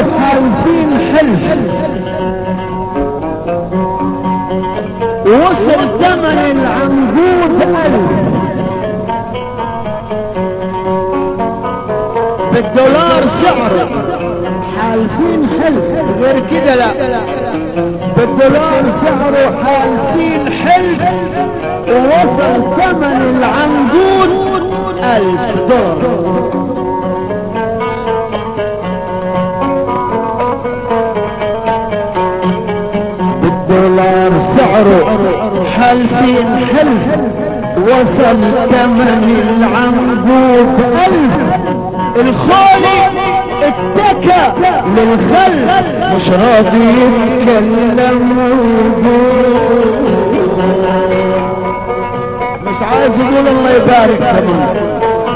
حالفين حلف وصل ثمن العنقود ألف بالدولار سعره حالفين حلف غير كده لا بالدولار سعره حالفين حلف ووصل ثمن العنقود ألف دولار بالدولار سعره حالفين حلف وصل ثمن العنقود ألف الخالي اتكى للخلف مش راضي يتكلم مش عايز يقول الله يبارك كمان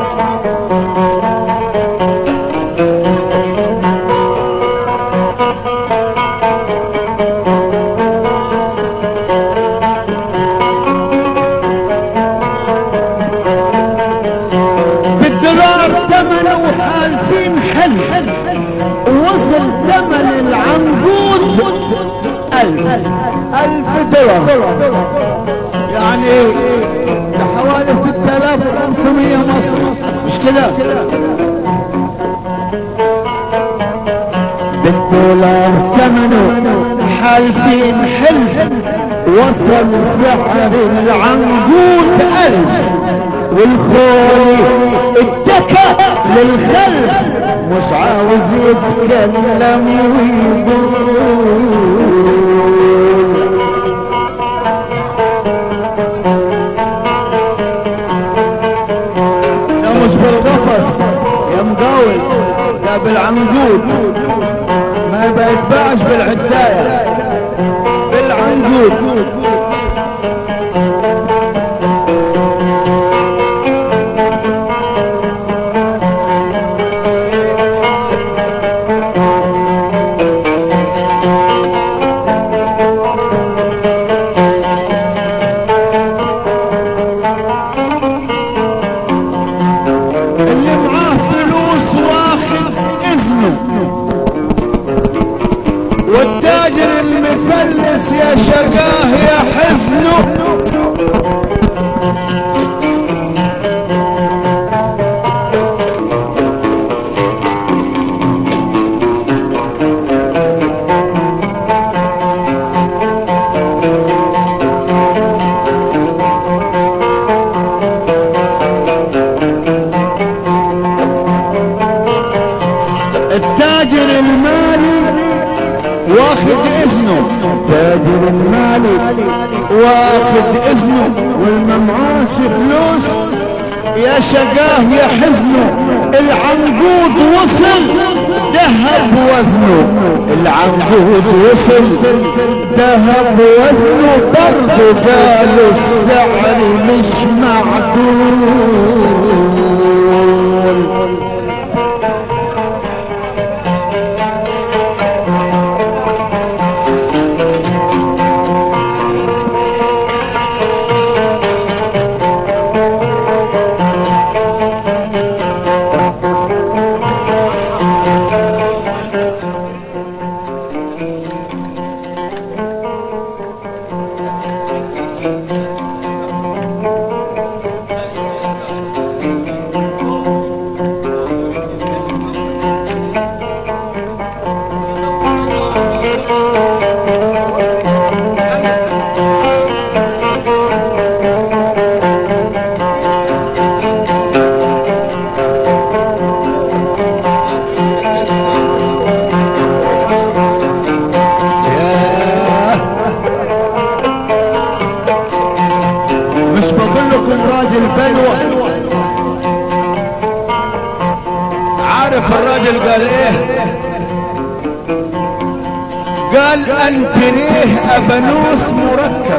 بالدولار ثمنه حالفين حلف وصل ثمن العنقود ألف ألف دولار يعني ده حوالي ستة آلاف وخمسمية مصر مش كده بالدولار ثمنه حالفين حلف وصل سعر العنقود ألف والخولي اتكى للخلف مش عاوز يتكلم ويقول ده مش بالقفص يا مقاول ده بالعنقود ما بيتباعش بالعداية بالعنقود اللي معاه فلوس واخد اذنه والتاجر المفلس يا شقاه يا حزنه التاجر المالي واخد اذنه التاجر المالي واخد اذنه والممعاش فلوس يا شقاه يا حزنه العنقود وصل ذهب وزنه العنقود وصل ذهب وزنه برضو قالوا السعر مش معدول ياه. مش بقول لكم راجل بلوى عارف الراجل قال ايه قال انتريه ابنوس مركب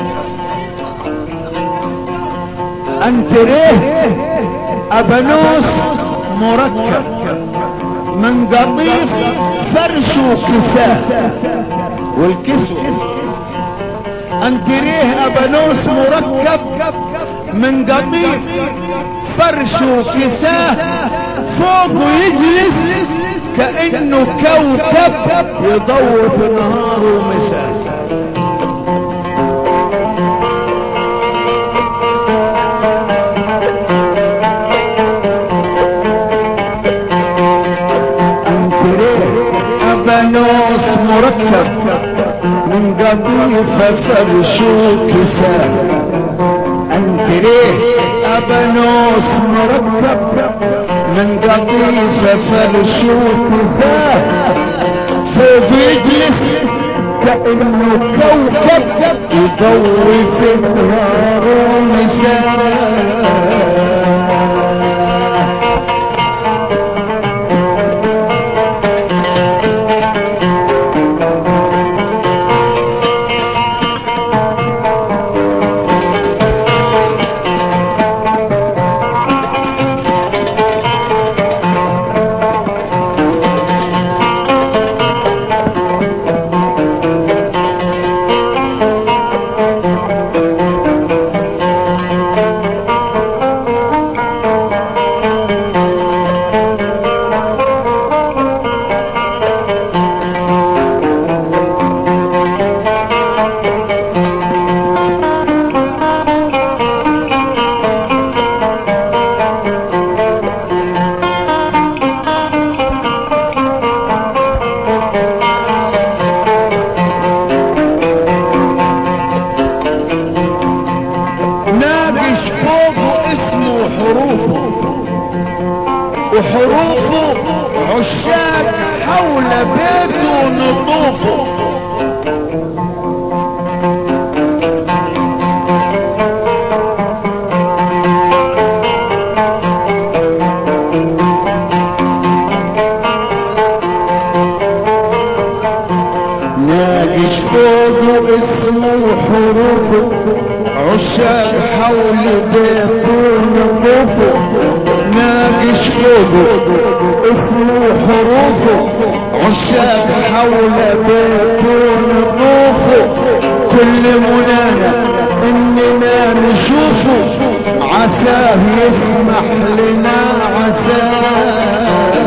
انتريه ابنوس مركب من قطيف فرش وكساء والكسوة انتريه ابنوس مركب من قطيف فرش وكساه فوقه يجلس كأنه كوكب يضوي في نهار ومساء أبانوس مركب من قطيفة فرشو كساء انتريه أبانوس مركب من قطيفة فرشو كساء فوق يجلس كأنه كوكب يضوي في النهار ومساء ناقش فوقه اسمه وحروفه وحروفه عشاق حول بيته نطوفه ناقش فوقه اسمه وحروفه عشاق حول بيته نطوفه ناقش فوقه اسمه حروفه عشاق حول بيته نطوفه كل منانا اننا نشوفه عساه يسمح لنا عساه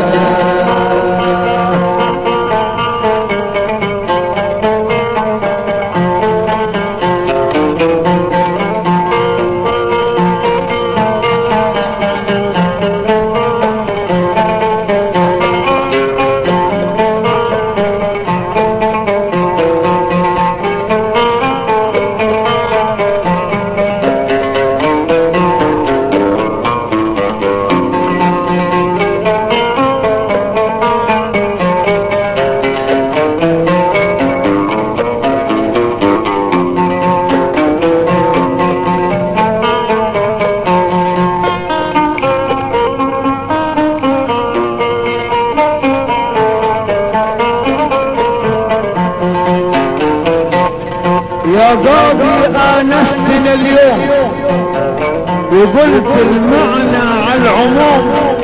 يا قاضي آنستنا اليوم وقلت المعنى على العموم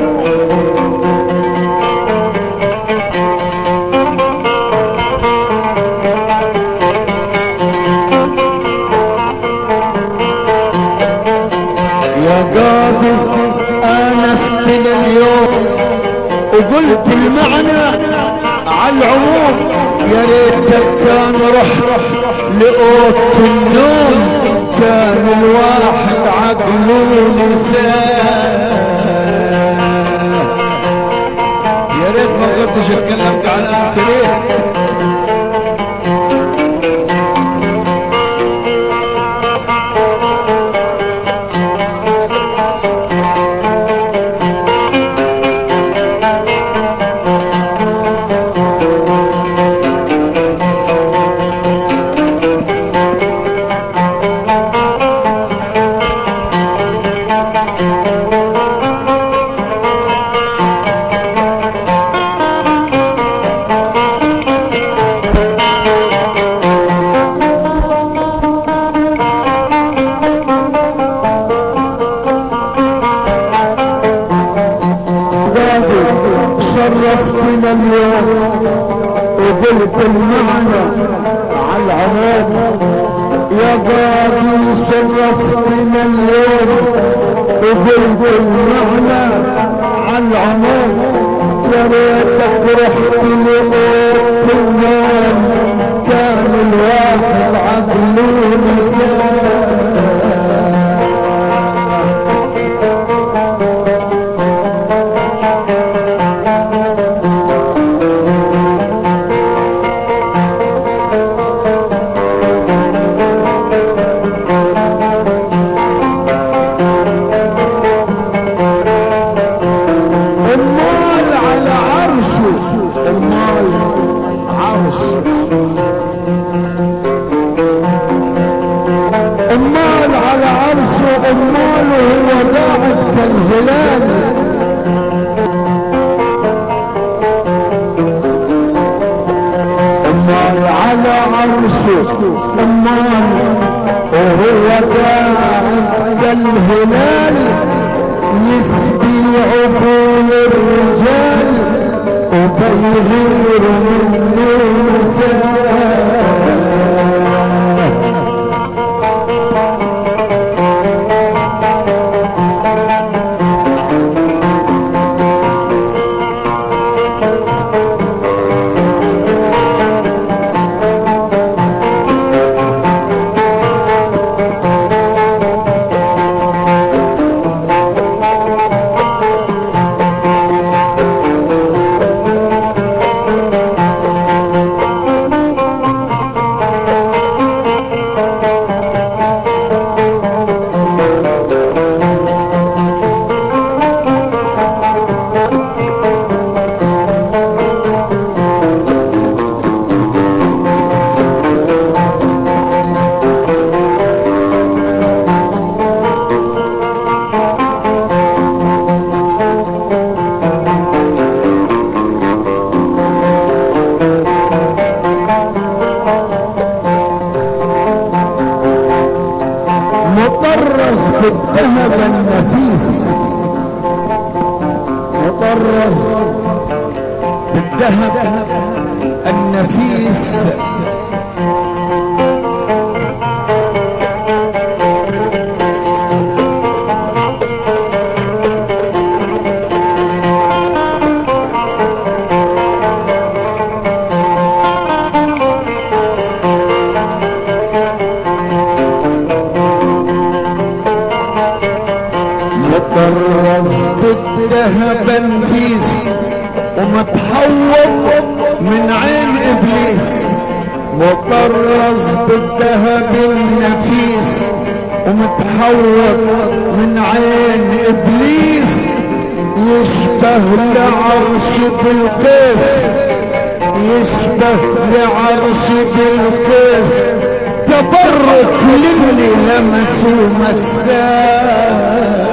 يا قاضي آنستنا اليوم وقلت المعنى على العموم يا ريتك كان رح لأوضة النوم كان الواحد عقله نساه يا ريت ما قلتش اتكلمت عن انت ليه قاضي شرفتنا اليوم وقلت المعنى على العموم يا قاضي شرفتنا اليوم وقلت المعنى على العموم ورحت لأوضة النوم كان الواحد عقله نساه المال على عرشه المال عرش المال على عرشه المال هو قاعد كالهلال المال على عرشه المال وهو قاعد كالهلال يسبي عقول الرجال وبيغير منه مساء مطرز بالذهب النفيس مطرز بالذهب النفيس مطرز بالذهب النفيس ومتحوط من عين ابليس مطرز بالذهب النفيس ومتحوط من عين ابليس يشبه لعرش بالقيس يشبه لعرش بالقيس تبرك للي لمسوا مساه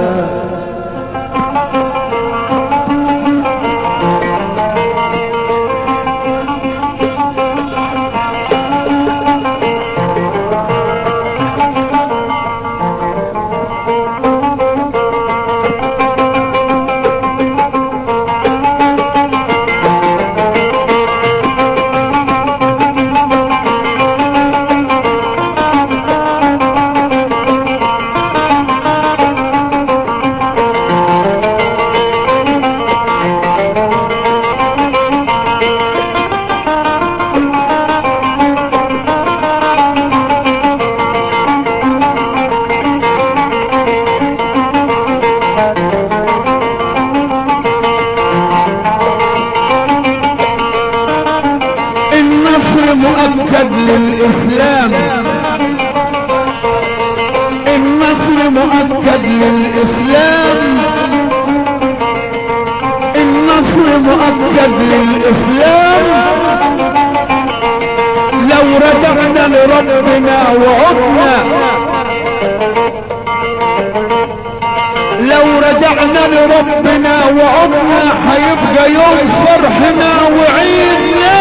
النصر مؤكد للإسلام النصر مؤكد للإسلام النصر مؤكد للإسلام لو رجعنا لربنا وعدنا لو رجعنا لربنا وعدنا حيبقى يوم فرحنا وعيدنا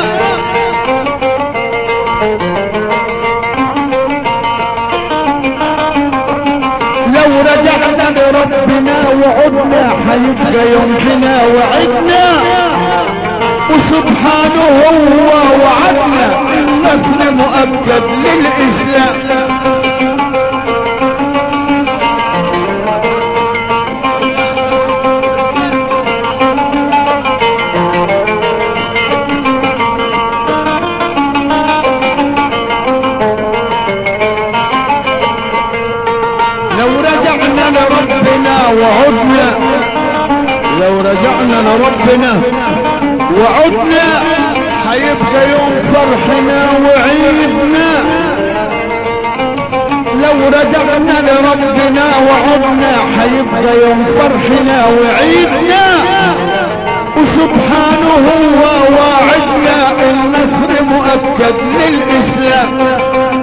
لو رجعنا لربنا وعدنا حيبقى يومنا وعدنا وسبحانه هو وعدنا النصر مؤكد للإسلام رجعنا لربنا وعدنا هيبقى يوم فرحنا وعيدنا لو رجعنا لربنا وعدنا هيبقى يوم فرحنا وعيدنا وسبحانه هو واعدنا النصر مؤكد للإسلام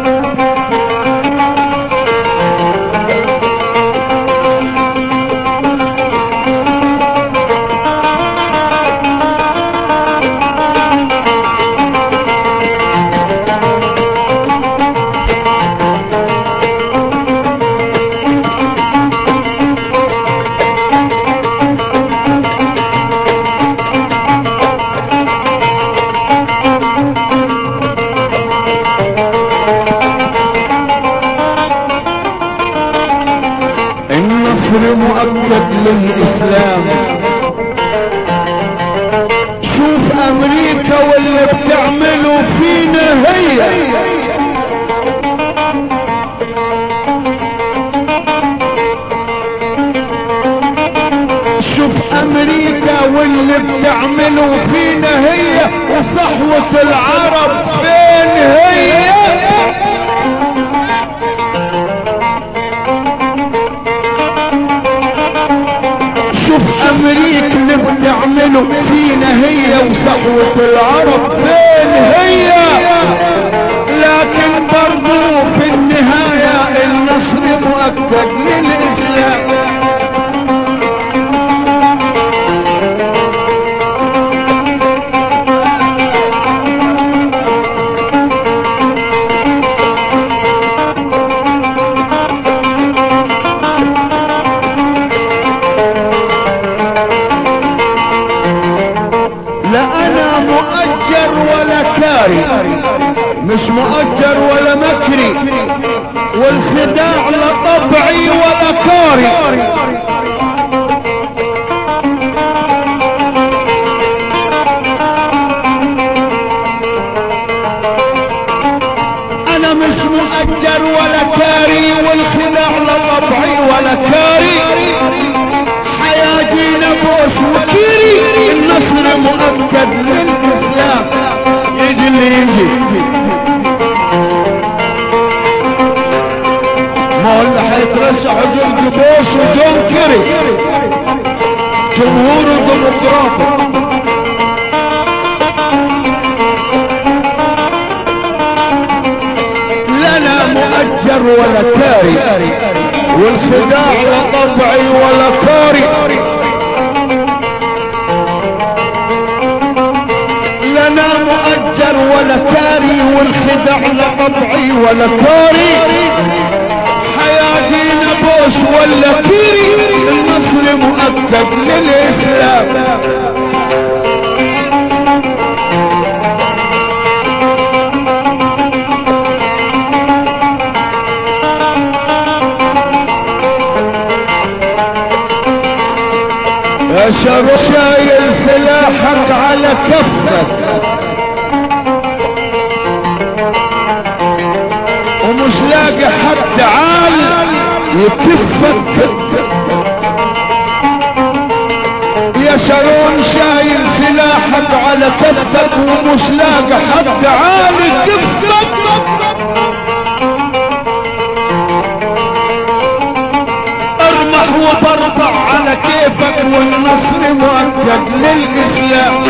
النصر مؤكد للإسلام شوف أمريكا واللي بتعمله فينا هي شوف أمريكا واللي بتعمله فينا هي وصحوة العرب فين هي شوف امريكا اللي بتعمله فينا هي وصحوة العرب فين هي لكن برضو في النهاية النصر مؤكد للإسلام لا انا مؤجر ولا كاري مش مؤجر ولا مكري والخداع لا طبعي ولا كاري انا مش مؤجر ولا كاري والخداع لا طبعي ولا كاري حياتي نبوش وكيري النصر مؤكد للإسلام يجي اللي يجي ما هو اللي حيترشح جورج بوش وجون كيري جمهور ديمقراطي لنا مؤجر ولا كاري والخداع لا طبعي ولا كاري لنا مؤجر ولا كاري والخداع لا طبعي ولا كاري حياتي نبوش ولا كيري النصر مؤكد للإسلام يا شر شايل سلاحك على كفك ومش لاقي حد عال يكفك يا شرون شايل سلاحك على كفك ومش لاقي حد عال يكفك ارمح وبربع على كيفك والنصر مؤكد للإسلام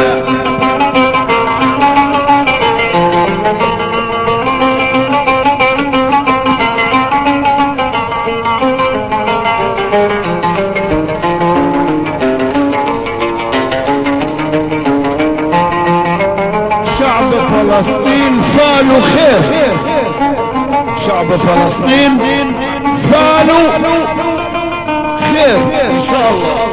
شعب فلسطين فالوا خير شعب فلسطين فالوا خير ان شاء الله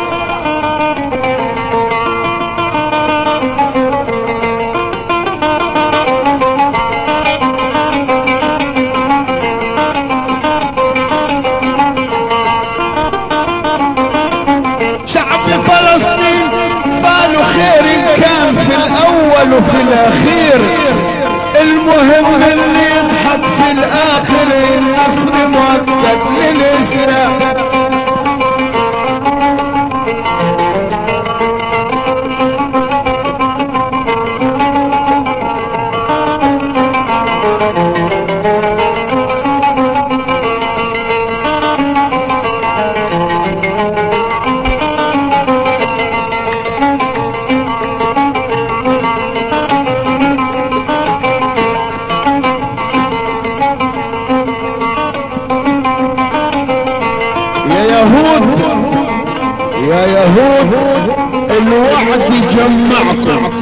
شعب فلسطين فالوا خير إن كان في الاول وفي الاخير المهم اللي يضحك في الاخر النصر مؤكد للاسلام الوعد جمعكم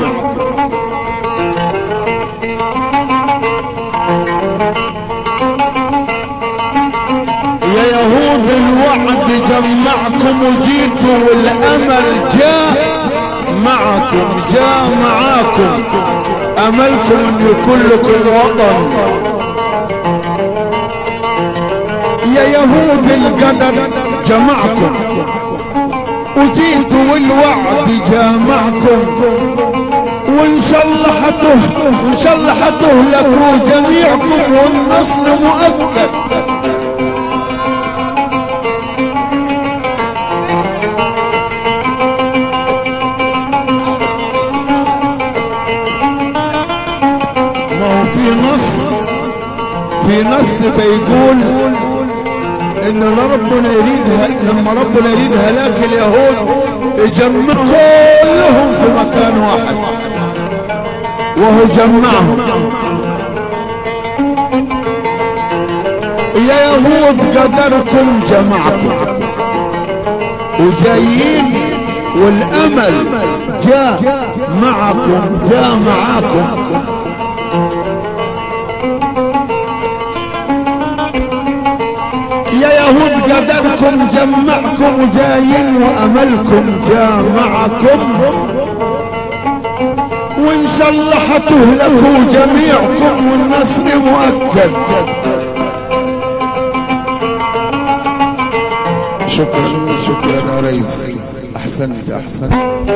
يا يهود الوعد جمعكم وجيتوا والامل جاء معكم جاء معاكم املكم ان يكون لكم وطن يا يهود القدر جمعكم وجيتوا والوعد جامعكم وان شاء الله حته ان شاء الله حتهلكوا جميعكم والنصر مؤكد ما هو في نص في نص بيقول ان ربنا يريدها لما ربنا يريد هلاك اليهود يجمع كلهم في مكان واحد وهو جمعهم يا يهود قدركم جمعكم وجايين والامل جاء معكم جاء معاكم يا يهود قدركم جمعكم وجايين واملكم جاء معكم وان شاء الله حتهلكوا جميعكم والنصر مؤكد شكرا شكرا يا ريس احسنت احسنت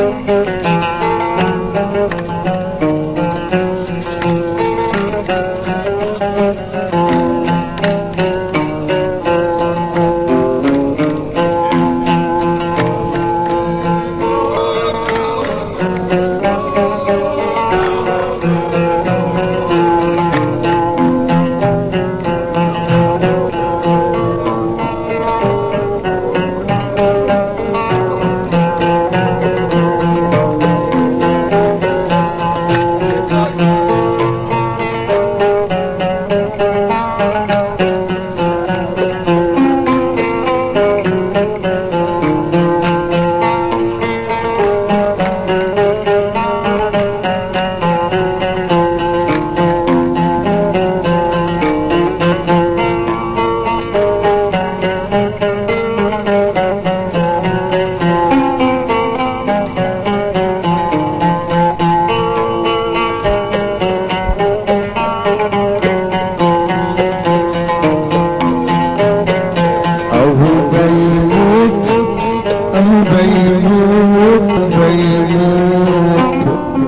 أهو بيموت أهو بيموت بيموت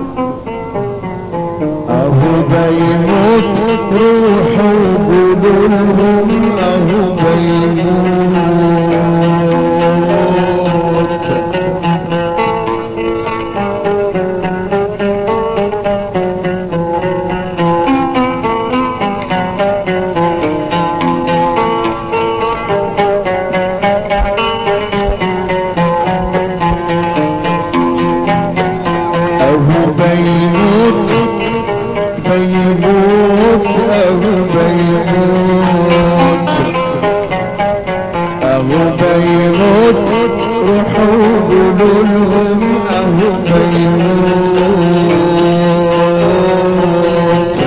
أهو بيموت روحوا قولوا لهم أهو بيموت أهو بيموت بيموت أهو بيموت أهو بيموت روحوا قولوا لهم أهو بيموت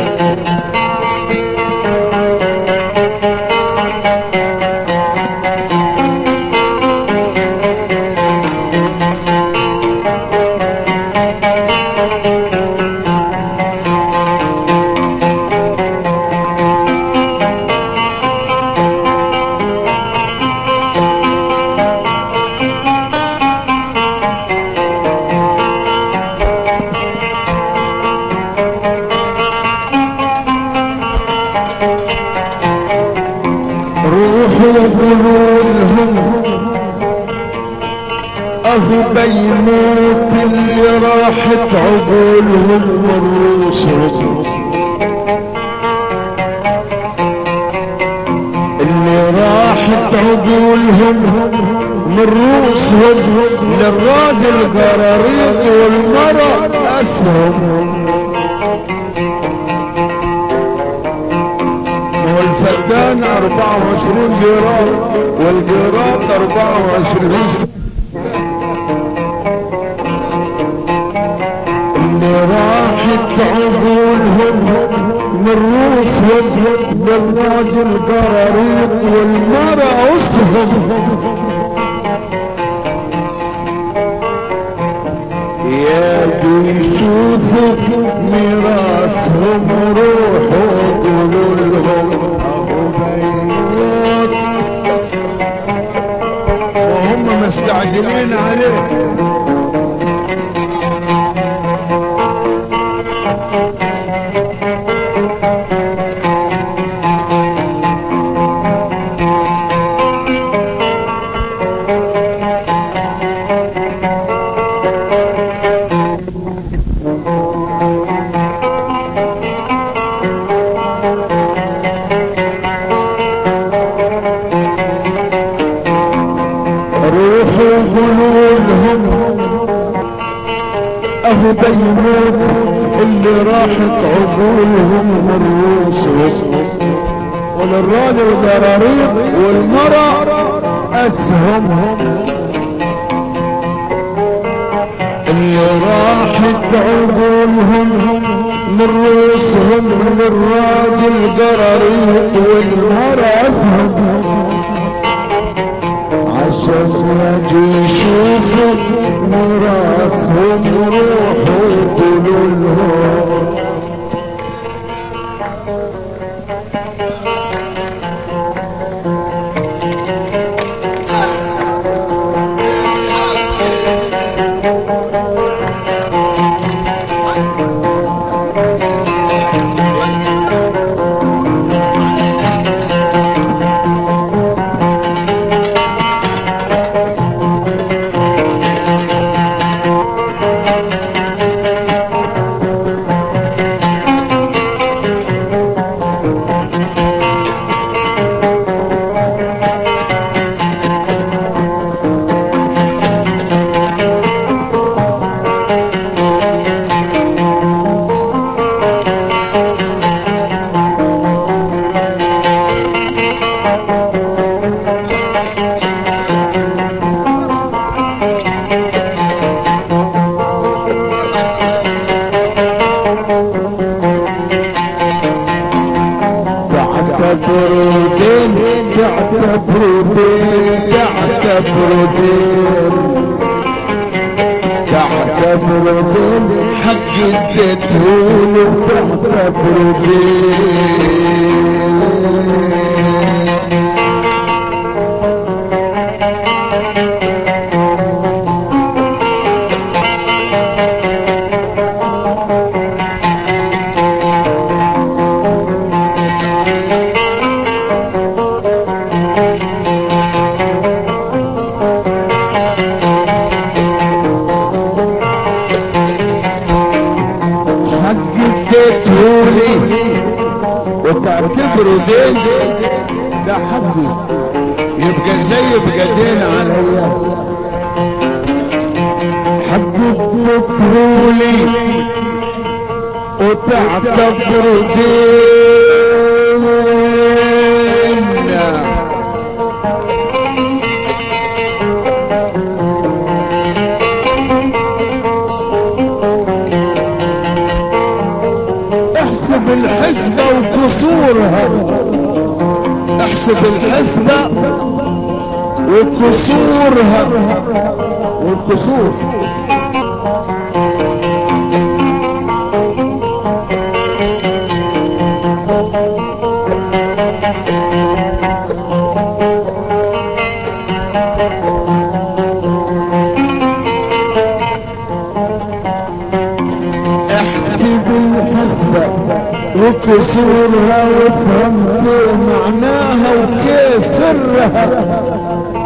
روحوا قولوا لهم اهو بيموت اللي راحت عقولهم والرسل اللي راحت عقولهم من رؤوسهم للراجل قراريط والمرأة اسهم والفدان 24 جرام والجرام 24 سنة اللي راحت عقولهم من روسهم للراجل قراريط والمرأة أسهم يا يشوفوا ميراثهم روحوا قولوا لهم ابو بيوت وهم مستعجلين عليه روحوا قولوا لهم اهو بيموت اللي راحت عقولهم من روسهم وللراجل ضراريط والمرأة اسهمهم اللي راحت عقولهم من روسهم للراجل قراريط والمرأة اسهمهم عشان يجي يشوفوا مراسهم روحوا يقولوا لهم تعتبروا دين تعتبروا دين تعتبروا دين تعتبروا دين حق اديتهولي تعتبروا دين حق اديتهولي وتعتبروا دين ده حقي يبقى زي يبقى دين عليا حق اديتهولي وتعتبروا دين احسب الحسبة وكسورها احسب الحسبة وكسورها والكسور احسب الحسبة وكسورها وافهم كيف معناها وكيف سرها